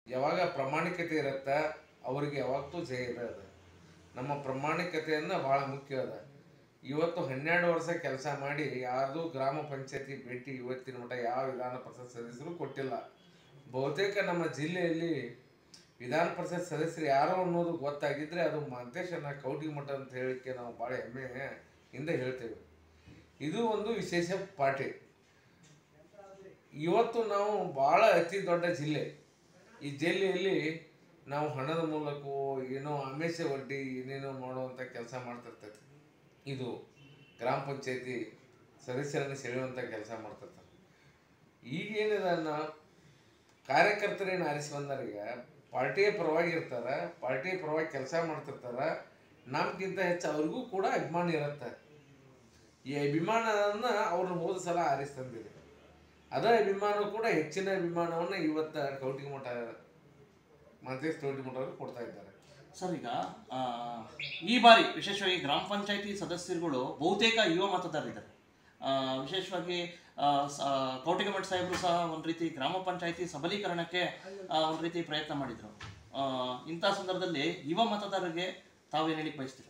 ಯಾವಾಗ ಪ್ರಾಮಾಣಿಕತೆ ಇರುತ್ತೆ ಅವ್ರಿಗೆ ಯಾವತ್ತೂ ಜಯ ಇದೆ ಅದ ನಮ್ಮ ಪ್ರಾಮಾಣಿಕತೆಯನ್ನು ಭಾಳ ಮುಖ್ಯ ಅದ ಇವತ್ತು ಹನ್ನೆರಡು ವರ್ಷ ಕೆಲಸ ಮಾಡಿ ಯಾರ್ದು ಗ್ರಾಮ ಪಂಚಾಯತಿ ಭೇಟಿ ಇವತ್ತಿನ ಮಟ್ಟ ಯಾವ ವಿಧಾನ ಪರಿಷತ್ ಸದಸ್ಯರು ಕೊಟ್ಟಿಲ್ಲ ಬಹುತೇಕ ನಮ್ಮ ಜಿಲ್ಲೆಯಲ್ಲಿ ವಿಧಾನ ಪರಿಷತ್ ಸದಸ್ಯರು ಯಾರೋ ಅನ್ನೋದು ಗೊತ್ತಾಗಿದ್ರೆ ಅದು ಮಂತೇಶನ ಕೌಟಿ ಮಠ ಅಂತ ಹೇಳಿಕ್ಕೆ ನಾವು ಭಾಳ ಹೆಮ್ಮೆಯಿಂದ ಹೇಳ್ತೇವೆ ಇದು ಒಂದು ವಿಶೇಷ ಪಾರ್ಟಿ ಇವತ್ತು ನಾವು ಭಾಳ ಅತಿ ದೊಡ್ಡ ಜಿಲ್ಲೆ ಈ ಜಿಲ್ಲೆಯಲ್ಲಿ ನಾವು ಹಣದ ಮೂಲಕವೋ ಏನೋ ಆಮೇಶ ಒಡ್ಡಿ ಏನೇನೋ ಮಾಡುವಂಥ ಕೆಲಸ ಮಾಡ್ತಿರ್ತೈತಿ ಇದು ಗ್ರಾಮ ಪಂಚಾಯತಿ ಸದಸ್ಯರನ್ನು ಸೆಳೆಯುವಂಥ ಕೆಲಸ ಮಾಡ್ತಿರ್ತಾರೆ ಈಗೇನಿದೆ ನಾವು ಕಾರ್ಯಕರ್ತರೇನು ಆರಿಸಿ ಬಂದಾರೀಗ ಪಾರ್ಟಿಯ ಪರವಾಗಿ ಇರ್ತಾರ ಪಾರ್ಟಿಯ ಪರವಾಗಿ ಕೆಲಸ ಮಾಡ್ತಿರ್ತಾರ ನಮ್ಗಿಂತ ಹೆಚ್ಚು ಅವ್ರಿಗೂ ಕೂಡ ಅಭಿಮಾನ ಇರುತ್ತೆ ಈ ಅಭಿಮಾನವನ್ನು ಅವ್ರನ್ನ ಹೋದ ಸಲ ಆರಿಸಿ ತಂದಿದೆ ಅದೇ ಅಭಿಮಾನ ಕೂಡ ಹೆಚ್ಚಿನ ಅಭಿಮಾನವನ್ನು ಇವತ್ತು ಕೌಟಿಗೆ ಮಠ ಮಂತೇಶ್ ಕೌಟಿಗೆ ಮಠ ಅವರು ಕೊಡ್ತಾ ಇದ್ದಾರೆ ಸರ್ ಈಗ ಆ, ಈ ಬಾರಿ ವಿಶೇಷವಾಗಿ ಗ್ರಾಮ ಪಂಚಾಯತಿ ಸದಸ್ಯರುಗಳು ಬಹುತೇಕ ಯುವ ಮತದಾರರಿದ್ದಾರೆ ಆ, ವಿಶೇಷವಾಗಿ ಆ, ಸ- ಕೌಟಿಗಮಠ ಸಾಹೇಬರು ಸಹ ಒಂದು ರೀತಿ ಗ್ರಾಮ ಪಂಚಾಯತಿ ಸಬಲೀಕರಣಕ್ಕೆ ಆ, ಒಂದು ರೀತಿ ಪ್ರಯತ್ನ ಮಾಡಿದರು ಇಂಥ ಸಂದರ್ಭದಲ್ಲಿ ಯುವ ಮತದಾರರಿಗೆ ತಾವೇನು ಹೇಳಿಕ್ ಬಯಸ್ತೀರಾ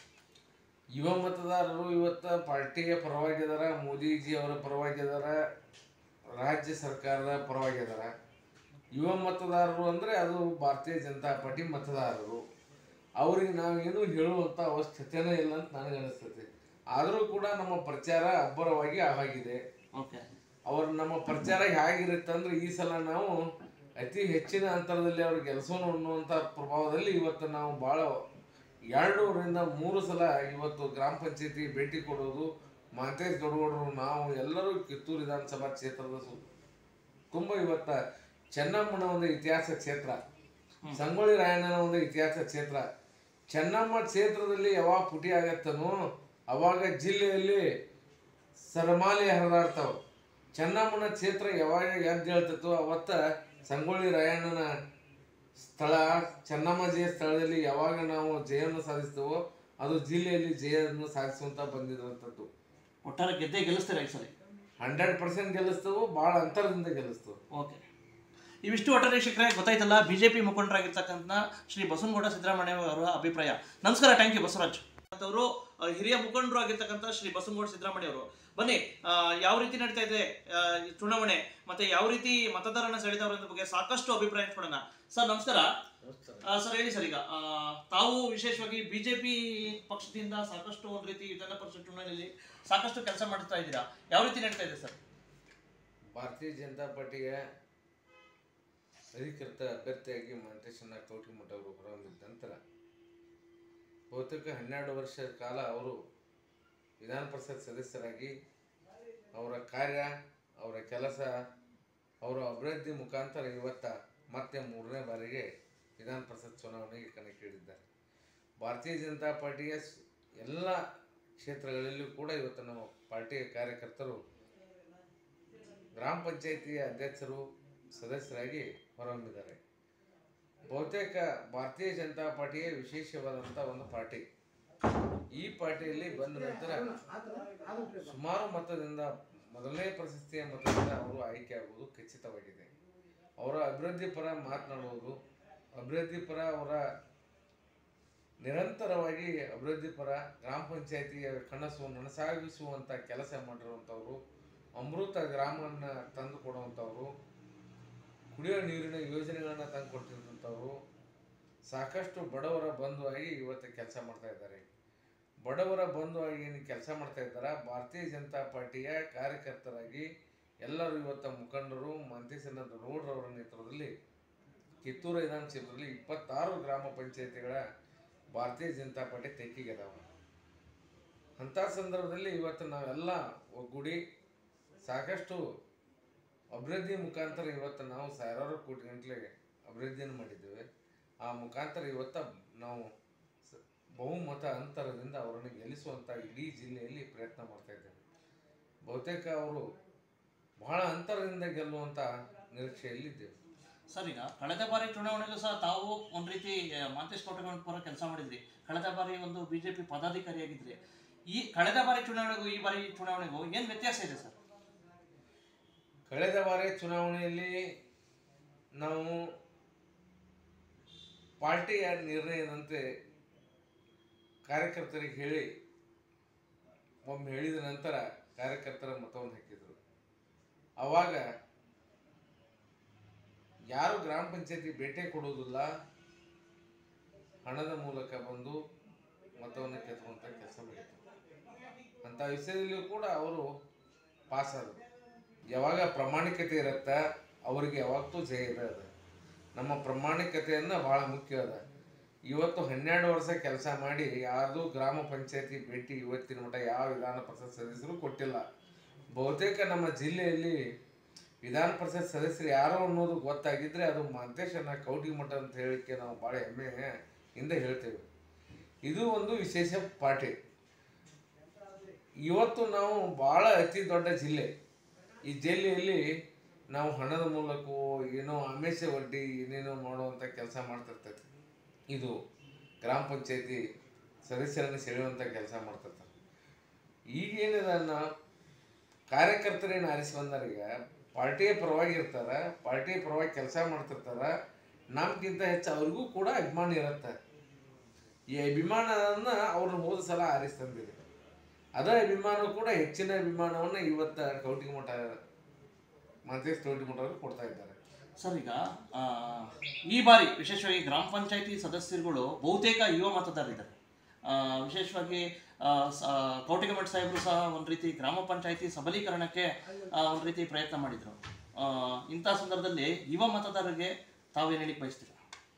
ಯುವ ಮತದಾರರು ಇವತ್ತು ಪಾರ್ಟಿಯ ಪರವಾಗಿದಾರ ಮೋದಿಜಿ ಅವರ ಪರವಾಗಿದಾರ ರಾಜ್ಯ ಸರ್ಕಾರದ ಪರವಾಗಿದಾರ ಯುವ ಮತದಾರರು ಅಂದರೆ ಅದು ಭಾರತೀಯ ಜನತಾ ಪಾರ್ಟಿ ಮತದಾರರು ಅವ್ರಿಗೆ ನಾವೇನು ಹೇಳುವಂಥ ಅವಶ್ಯಕತೆನೇ ಇಲ್ಲ ಅಂತ ನನಗೆ ಅನಿಸ್ತೈತಿ ಆದರೂ ಕೂಡ ನಮ್ಮ ಪ್ರಚಾರ ಅಬ್ಬರವಾಗಿ ಆಗಿದೆ ಓಕೆ ಅವ್ರ ನಮ್ಮ ಪ್ರಚಾರ ಹೇಗಿರುತ್ತೆ ಅಂದ್ರೆ ಈ ಸಲ ನಾವು ಅತಿ ಹೆಚ್ಚಿನ ಅಂತರದಲ್ಲಿ ಅವ್ರು ಗೆಲ್ಸೋಣ ಅನ್ನುವಂಥ ಪ್ರಭಾವದಲ್ಲಿ ಇವತ್ತು ನಾವು ಭಾಳ ಎರಡೂರಿಂದ ಮೂರು ಸಲ ಇವತ್ತು ಗ್ರಾಮ ಪಂಚಾಯತಿ ಭೇಟಿ ಕೊಡೋದು ಮಾತೇಶ್ ದೊಡ್ಡಗೌಡರು ನಾವು ಎಲ್ಲರೂ ಕಿತ್ತೂರು ವಿಧಾನಸಭಾ ಕ್ಷೇತ್ರದ ಸು ತುಂಬ ಇವತ್ತ ಚೆನ್ನಮ್ಮನ ಒಂದು ಇತಿಹಾಸ ಕ್ಷೇತ್ರ ಸಂಗೊಳ್ಳಿ ರಾಯಣ್ಣನ ಒಂದು ಇತಿಹಾಸ ಕ್ಷೇತ್ರ ಚೆನ್ನಮ್ಮ ಕ್ಷೇತ್ರದಲ್ಲಿ ಯಾವಾಗ ಪುಟಿ ಆಗತ್ತನೋ ಅವಾಗ ಜಿಲ್ಲೆಯಲ್ಲಿ ಸರಮಾಲೆ ಹರಿದಾಡ್ತಾವ ಚೆನ್ನಮ್ಮನ ಕ್ಷೇತ್ರ ಯಾವಾಗ ಎದ್ದು ಹೇಳ್ತೈತೋ ಅವತ್ತ ಸಂಗೊಳ್ಳಿ ರಾಯಣ್ಣನ ಸ್ಥಳ ಚೆನ್ನಮ್ಮಜಿಯ ಸ್ಥಳದಲ್ಲಿ ಯಾವಾಗ ನಾವು ಜಯವನ್ನು ಸಾಧಿಸ್ತೇವೋ ಅದು ಜಿಲ್ಲೆಯಲ್ಲಿ ಜಯವನ್ನು ಸಾಧಿಸುವಂತ ಬಂದಿರುವಂಥದ್ದು ಒಟ್ಟಾರೆ ಗೆದ್ದೇ ಗೆಲ್ಲಿಸ್ತೀರಾ ಈ ಸಲ ಹಂಡ್ರೆಡ್ ಪರ್ಸೆಂಟ್ ಗೆಲ್ಲಿಸ್ತೇವೆ ಭಾಳ ಅಂತರದಿಂದ ಗೆಲ್ಲಿಸ್ತೇವೆ ಓಕೆ ಇವಿಷ್ಟು ಒಟ್ಟಾರೆ ಶಿಕ್ಷಕರೇ ಗೊತ್ತಾಯ್ತಲ್ಲ ಬಿಜೆಪಿ ಮುಖಂಡರಾಗಿರ್ತಕ್ಕಂಥ ಶ್ರೀ ಬಸವನಗೌಡ ಸಿದ್ದರಾಮಯ್ಯ ಅವರ ಅಭಿಪ್ರಾಯ ನಮಸ್ಕಾರ ಥ್ಯಾಂಕ್ ಯು ಬಸವರಾಜ್ ಅವರು ಹಿರಿಯ ಮುಖಂಡರು ಆಗಿರ್ತಕ್ಕಂಥ ಶ್ರೀ ಬಸವನಗೌಡ ಸಿದ್ದರಾಮಯ್ಯ ಅವರು ಬನ್ನಿ ಆ, ಯಾವ ರೀತಿ ನಡೀತಾ ಇದೆ ಆ, ಈ ಚುನಾವಣೆ ಮತ್ತೆ ಯಾವ ರೀತಿ ಮತದಾರನ ಸೆಳೆದವರ ಬಗ್ಗೆ ಸಾಕಷ್ಟು ಅಭಿಪ್ರಾಯ ಹಂಚ್ಕೊಳ್ಳೋಣ ಸರ್ ನಮಸ್ಕಾರ ಆ, ಸರ್ ಹೇಳಿ ಸರ್ ಈಗ ಆ, ತಾವು ವಿಶೇಷವಾಗಿ ಬಿಜೆಪಿ ಪಕ್ಷದಿಂದ ಸಾಕಷ್ಟು ಒಂದು ರೀತಿ ವಿಧಾನ ಪರಿಷತ್ ಚುನಾವಣೆಯಲ್ಲಿ ಸಾಕಷ್ಟು ಕೆಲಸ ಮಾಡ್ತಾ ಇದ್ದೀರಾ ಯಾವ ರೀತಿ ನಡೀತಾ ಇದೆ ಸರ್ ಭಾರತೀಯ ಜನತಾ ಪಾರ್ಟಿಯ ಅಧಿಕೃತ ಅಭ್ಯರ್ಥಿಯಾಗಿ ಮಂಟೇಶನ್ನ ಕೌಟಿಮಠ ಅವರು ಹೊರಹೊಮ್ಮಿದ ನಂತರ ಬಹುತೇಕ ಹನ್ನೆರಡು ವರ್ಷದ ಕಾಲ ಅವರು ವಿಧಾನ ಪರಿಷತ್ ಸದಸ್ಯರಾಗಿ ಅವರ ಕಾರ್ಯ ಅವರ ಕೆಲಸ ಅವರ ಅಭಿವೃದ್ಧಿ ಮುಖಾಂತರ ಇವತ್ತ ಮತ್ತೆ ಮೂರನೇ ಬಾರಿಗೆ ವಿಧಾನ ಪರಿಷತ್ ಚುನಾವಣೆಗೆ ಕಣಕ್ಕಿಳಿದ್ದಾರೆ ಭಾರತೀಯ ಜನತಾ ಪಾರ್ಟಿಯ ಸ್- ಎಲ್ಲ ಕ್ಷೇತ್ರಗಳಲ್ಲೂ ಕೂಡ ಇವತ್ತು ನಮ್ಮ ಪಾರ್ಟಿಯ ಕಾರ್ಯಕರ್ತರು ಗ್ರಾಮ ಪಂಚಾಯಿತಿಯ ಅಧ್ಯಕ್ಷರು ಸದಸ್ಯರಾಗಿ ಹೊರಹೊಮ್ಮಿದ್ದಾರೆ ಬಹುತೇಕ ಭಾರತೀಯ ಜನತಾ ಪಾರ್ಟಿಯ ವಿಶೇಷವಾದಂಥ ಒಂದು ಪಾರ್ಟಿ ಈ ಪಾರ್ಟಿಯಲ್ಲಿ ಬಂದ ನಂತರ ಸುಮಾರು ಮತದಿಂದ ಮೊದಲನೇ ಪ್ರಶಸ್ತಿಯ ಮತದಿಂದ ಅವರು ಆಯ್ಕೆಯಾಗುವುದು ಖಚಿತವಾಗಿದೆ ಅವರ ಅಭಿವೃದ್ಧಿ ಪರ ಮಾತನಾಡುವುದು ಅಭಿವೃದ್ಧಿ ಪರ ಅವರ ನಿರಂತರವಾಗಿ ಅಭಿವೃದ್ಧಿ ಪರ ಗ್ರಾಮ ಪಂಚಾಯಿತಿಯ ಕನಸು ನನಸಾಗಿಸುವಂಥ ಕೆಲಸ ಮಾಡಿರುವಂಥವ್ರು ಅಮೃತ ಗ್ರಾಮವನ್ನು ತಂದು ಕೊಡುವಂಥವ್ರು ಕುಡಿಯೋ ನೀರಿನ ಯೋಜನೆಗಳನ್ನು ತಂದು ಕೊಟ್ಟಿರುವಂಥವ್ರು ಸಾಕಷ್ಟು ಬಡವರ ಬಂಧುವಾಗಿ ಇವತ್ತು ಕೆಲಸ ಮಾಡ್ತಾ ಇದ್ದಾರೆ ಬಡವರ ಬಂಧುವಾಗಿ ಏನು ಕೆಲಸ ಮಾಡ್ತಾ ಇದ್ದಾರೆ ಭಾರತೀಯ ಜನತಾ ಪಾರ್ಟಿಯ ಕಾರ್ಯಕರ್ತರಾಗಿ ಎಲ್ಲರೂ ಇವತ್ತು ಮುಖಂಡರು ಮಂತೇಶನ ದೊಡ್ಡಗೌಡರವರ ನೇತೃತ್ವದಲ್ಲಿ ಕಿತ್ತೂರು ವಿಧಾನ ಕ್ಷೇತ್ರದಲ್ಲಿ ಇಪ್ಪತ್ತಾರು ಗ್ರಾಮ ಪಂಚಾಯತಿಗಳ ಭಾರತೀಯ ಜನತಾ ಪಾರ್ಟಿ ತೆಕ್ಕಿಗೆದಾವ ಅಂಥ ಸಂದರ್ಭದಲ್ಲಿ ಇವತ್ತು ನಾವೆಲ್ಲ ಒಗ್ಗೂಡಿ ಸಾಕಷ್ಟು ಅಭಿವೃದ್ಧಿ ಮುಖಾಂತರ ಇವತ್ತು ನಾವು ಸಾವಿರಾರು ಕೋಟಿ ಗಂಟಲೆ ಅಭಿವೃದ್ಧಿಯನ್ನು ಮಾಡಿದ್ದೇವೆ ಆ ಮುಖಾಂತರ ಇವತ್ತು ನಾವು ಸ- ಬಹುಮತ ಅಂತರದಿಂದ ಅವರನ್ನು ಗೆಲ್ಲಿಸುವಂಥ ಇಡೀ ಜಿಲ್ಲೆಯಲ್ಲಿ ಪ್ರಯತ್ನ ಮಾಡ್ತಾ ಇದ್ದೇವೆ ಬಹುತೇಕ ಅವರು ಬಹಳ ಅಂತರದಿಂದ ಗೆಲ್ಲುವಂಥ ನಿರೀಕ್ಷೆಯಲ್ಲಿದ್ದೇವೆ ಸರ್ ಈಗ ಕಳೆದ ಬಾರಿ ಚುನಾವಣೆಗೂ ಸಹ ತಾವು ಒಂದು ರೀತಿ ಆ, ಮಾಂತೇಶ್ ಕೋಟೆಗಳ ಪರ ಕೆಲಸ ಮಾಡಿದ್ರಿ ಕಳೆದ ಬಾರಿ ಒಂದು ಬಿಜೆಪಿ ಪದಾಧಿಕಾರಿಯಾಗಿದ್ರಿ ಈ ಕಳೆದ ಬಾರಿ ಚುನಾವಣೆಗೂ ಈ ಬಾರಿ ಚುನಾವಣೆಗೂ ಏನು ವ್ಯತ್ಯಾಸ ಇದೆ ಸರ್ ಕಳೆದ ಬಾರಿ ಚುನಾವಣೆಯಲ್ಲಿ ನಾವು ಪಾರ್ಟಿಯ ನಿರ್ಣಯದಂತೆ ಕಾರ್ಯಕರ್ತರಿಗೆ ಹೇಳಿ ಒಮ್ಮೆ ಹೇಳಿದ ನಂತರ ಕಾರ್ಯಕರ್ತರ ಮತವನ್ನು ಹಾಕಿದರು ಆವಾಗ ಯಾರು ಗ್ರಾಮ ಪಂಚಾಯತಿ ಭೇಟಿ ಕೊಡುವುದಿಲ್ಲ ಹಣದ ಮೂಲಕ ಬಂದು ಮತವನ್ನು ಕೆತ್ತುವಂಥ ಕೆಲಸ ಮಾಡಿದ್ರು ಅಂಥ ವಿಷಯದಲ್ಲಿಯೂ ಕೂಡ ಅವರು ಪಾಸ್ ಆದರು ಯಾವಾಗ ಪ್ರಾಮಾಣಿಕತೆ ಇರುತ್ತೆ ಅವರಿಗೆ ಯಾವತ್ತೂ ಜಯ ಇದೆ ಅದ ನಮ್ಮ ಪ್ರಾಮಾಣಿಕತೆಯನ್ನು ಭಾಳ ಮುಖ್ಯ ಅದ ಇವತ್ತು ಹನ್ನೆರಡು ವರ್ಷ ಕೆಲಸ ಮಾಡಿ ಯಾರ್ದು ಗ್ರಾಮ ಪಂಚಾಯತಿ ಭೇಟಿ ಇವತ್ತಿನ ಮಟ್ಟ ಯಾವ ವಿಧಾನ ಪರಿಷತ್ ಸದಸ್ಯರು ಕೊಟ್ಟಿಲ್ಲ ಬಹುತೇಕ ನಮ್ಮ ಜಿಲ್ಲೆಯಲ್ಲಿ ವಿಧಾನ ಪರಿಷತ್ ಸದಸ್ಯರು ಯಾರೋ ಅನ್ನೋದು ಗೊತ್ತಾಗಿದ್ರೆ ಅದು ಮಂತೇಶನ ಕೌಟಿ ಮಠ ಅಂತ ಹೇಳಿಕ್ಕೆ ನಾವು ಭಾಳ ಹೆಮ್ಮೆ ಇಂದ ಹೇಳ್ತೇವೆ ಇದು ಒಂದು ವಿಶೇಷ ಪಾರ್ಟಿ ಇವತ್ತು ನಾವು ಭಾಳ ಅತಿ ದೊಡ್ಡ ಜಿಲ್ಲೆ ಈ ಜಿಲ್ಲೆಯಲ್ಲಿ ನಾವು ಹಣದ ಮೂಲಕವೋ ಏನೋ ಆಮೇಶ ಒಡ್ಡಿ ಏನೇನೋ ಮಾಡುವಂಥ ಕೆಲಸ ಮಾಡ್ತಿರ್ತೈತಿ ಇದು ಗ್ರಾಮ ಪಂಚಾಯತಿ ಸದಸ್ಯರನ್ನು ಸೆಳೆಯುವಂಥ ಕೆಲಸ ಮಾಡ್ತಿರ್ತಾರೆ ಈಗೇನಿದೆ ನಾವು ಕಾರ್ಯಕರ್ತರೇನು ಆರಿಸಿ ಬಂದಾರೀಗ ಪಾರ್ಟಿಯ ಪರವಾಗಿ ಇರ್ತಾರ ಪಾರ್ಟಿಯ ಪರವಾಗಿ ಕೆಲಸ ಮಾಡ್ತಿರ್ತಾರ ನಮ್ಗಿಂತ ಹೆಚ್ಚು ಅವ್ರಿಗೂ ಕೂಡ ಅಭಿಮಾನ ಇರುತ್ತೆ ಈ ಅಭಿಮಾನವನ್ನು ಅವ್ರನ್ನ ಹೋದ ಸಲ ಆರಿಸಿ ತಂದಿದೆ ಅದೇ ಅಭಿಮಾನ ಕೂಡ ಹೆಚ್ಚಿನ ಅಭಿಮಾನವನ್ನು ಇವತ್ತು ಕೌಟಿಗೆ ಮಠ ಮಂತೇಶ್ ಕೌಟಿ ಮಠ ಅವರು ಕೊಡ್ತಾ ಇದ್ದಾರೆ ಸರ್ ಈಗ ಆ, ಈ ಬಾರಿ ವಿಶೇಷವಾಗಿ ಗ್ರಾಮ ಪಂಚಾಯತಿ ಸದಸ್ಯರುಗಳು ಬಹುತೇಕ ಯುವ ಮತದಾರರಿದ್ದಾರೆ ಆ, ವಿಶೇಷವಾಗಿ ಆ, ಸ- ಕೌಟಿಗಮಠ ಸಾಹೇಬರು ಸಹ ಒಂದು ರೀತಿ ಗ್ರಾಮ ಪಂಚಾಯತಿ ಸಬಲೀಕರಣಕ್ಕೆ ಆ, ಒಂದು ರೀತಿ ಪ್ರಯತ್ನ ಮಾಡಿದರು ಇಂಥ ಸಂದರ್ಭದಲ್ಲಿ ಯುವ ಮತದಾರರಿಗೆ ತಾವೇನು ಹೇಳಿಕ್ ಬಯಸ್ತೀರಾ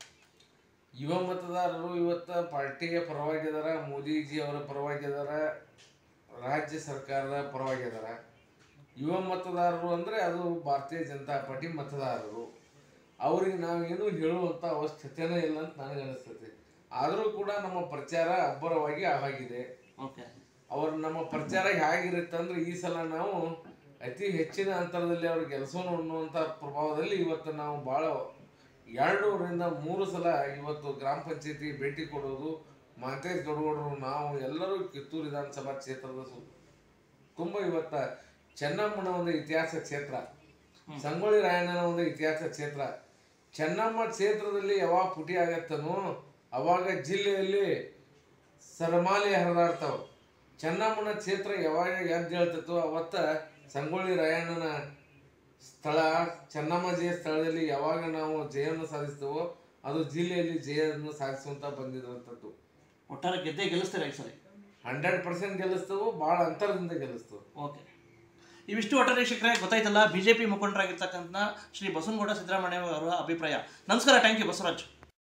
ಯುವ ಮತದಾರರು ಇವತ್ತು ಪಾರ್ಟಿಯ ಪರವಾಗಿ ಅದಾರ ಮೋದಿಜಿ ಅವರ ಪರವಾಗಿ ಅದಾರ ರಾಜ್ಯ ಸರ್ಕಾರದ ಪರವಾಗಿ ಅದಾರ ಯುವ ಮತದಾರರು ಅಂದರೆ ಅದು ಭಾರತೀಯ ಜನತಾ ಪಾರ್ಟಿ ಮತದಾರರು ಅವ್ರಿಗೆ ನಾವೇನು ಹೇಳುವಂಥ ಅವಶ್ಯಕತೆನೇ ಇಲ್ಲ ಅಂತ ನನಗೆ ಅನಿಸ್ತೈತಿ ಆದರೂ ಕೂಡ ನಮ್ಮ ಪ್ರಚಾರ ಅಬ್ಬರವಾಗಿ ಆಗಿದೆ ಓಕೆ ಅವ್ರ ನಮ್ಮ ಪ್ರಚಾರ ಹೇಗಿರುತ್ತೆ ಅಂದ್ರೆ ಈ ಸಲ ನಾವು ಅತಿ ಹೆಚ್ಚಿನ ಅಂತರದಲ್ಲಿ ಅವ್ರು ಗೆಲ್ಸೋಣ ಅನ್ನುವಂಥ ಪ್ರಭಾವದಲ್ಲಿ ಇವತ್ತು ನಾವು ಭಾಳ ಎರಡೂರಿಂದ ಮೂರು ಸಲ ಇವತ್ತು ಗ್ರಾಮ ಪಂಚಾಯತಿ ಭೇಟಿ ಕೊಡೋದು ಮಾಂತೇಶ್ ಗೌಡಗೌಡರು ನಾವು ಎಲ್ಲರೂ ಕಿತ್ತೂರು ವಿಧಾನಸಭಾ ಕ್ಷೇತ್ರದ ಸು ತುಂಬ ಇವತ್ತ ಚೆನ್ನಮ್ಮನ ಒಂದು ಇತಿಹಾಸ ಕ್ಷೇತ್ರ ಸಂಗೊಳ್ಳಿ ರಾಯಣ್ಣನ ಒಂದು ಇತಿಹಾಸ ಕ್ಷೇತ್ರ ಚೆನ್ನಮ್ಮ ಕ್ಷೇತ್ರದಲ್ಲಿ ಯಾವಾಗ ಪುಟಿ ಆಗತ್ತನೋ ಅವಾಗ ಜಿಲ್ಲೆಯಲ್ಲಿ ಸರಮಾಲೆ ಹರಿದಾಡ್ತಾವ ಚೆನ್ನಮ್ಮನ ಕ್ಷೇತ್ರ ಯಾವಾಗ ಎದ್ದು ಹೇಳ್ತೈತೋ ಅವತ್ತ ಸಂಗೊಳ್ಳಿ ರಾಯಣ್ಣನ ಸ್ಥಳ ಚೆನ್ನಮ್ಮಜಿಯ ಸ್ಥಳದಲ್ಲಿ ಯಾವಾಗ ನಾವು ಜಯವನ್ನು ಸಾಧಿಸ್ತೇವೋ ಅದು ಜಿಲ್ಲೆಯಲ್ಲಿ ಜಯವನ್ನು ಸಾಧಿಸುವಂತ ಬಂದಿರುವಂಥದ್ದು ಒಟ್ಟಾರೆ ಗೆದ್ದೇ ಗೆಲ್ಲಿಸ್ತೀರಾ ಈ ಸರಿ ಹಂಡ್ರೆಡ್ ಪರ್ಸೆಂಟ್ ಗೆಲ್ಲಿಸ್ತೇವೆ ಭಾಳ ಅಂತರದಿಂದ ಗೆಲ್ಲಿಸ್ತೇವೆ ಓಕೆ ಇವಿಷ್ಟು ಒಟ್ಟಾರೆ ಶಿಕ್ಷಕರೇ ಗೊತ್ತಾಯ್ತಲ್ಲ ಬಿಜೆಪಿ ಮುಖಂಡರಾಗಿರ್ತಕ್ಕಂಥ ಶ್ರೀ ಬಸವನಗೌಡ ಸಿದ್ದರಾಮಯ್ಯ ಅವರ ಅಭಿಪ್ರಾಯ ನಮಸ್ಕಾರ ಥ್ಯಾಂಕ್ ಯು ಬಸವರಾಜ್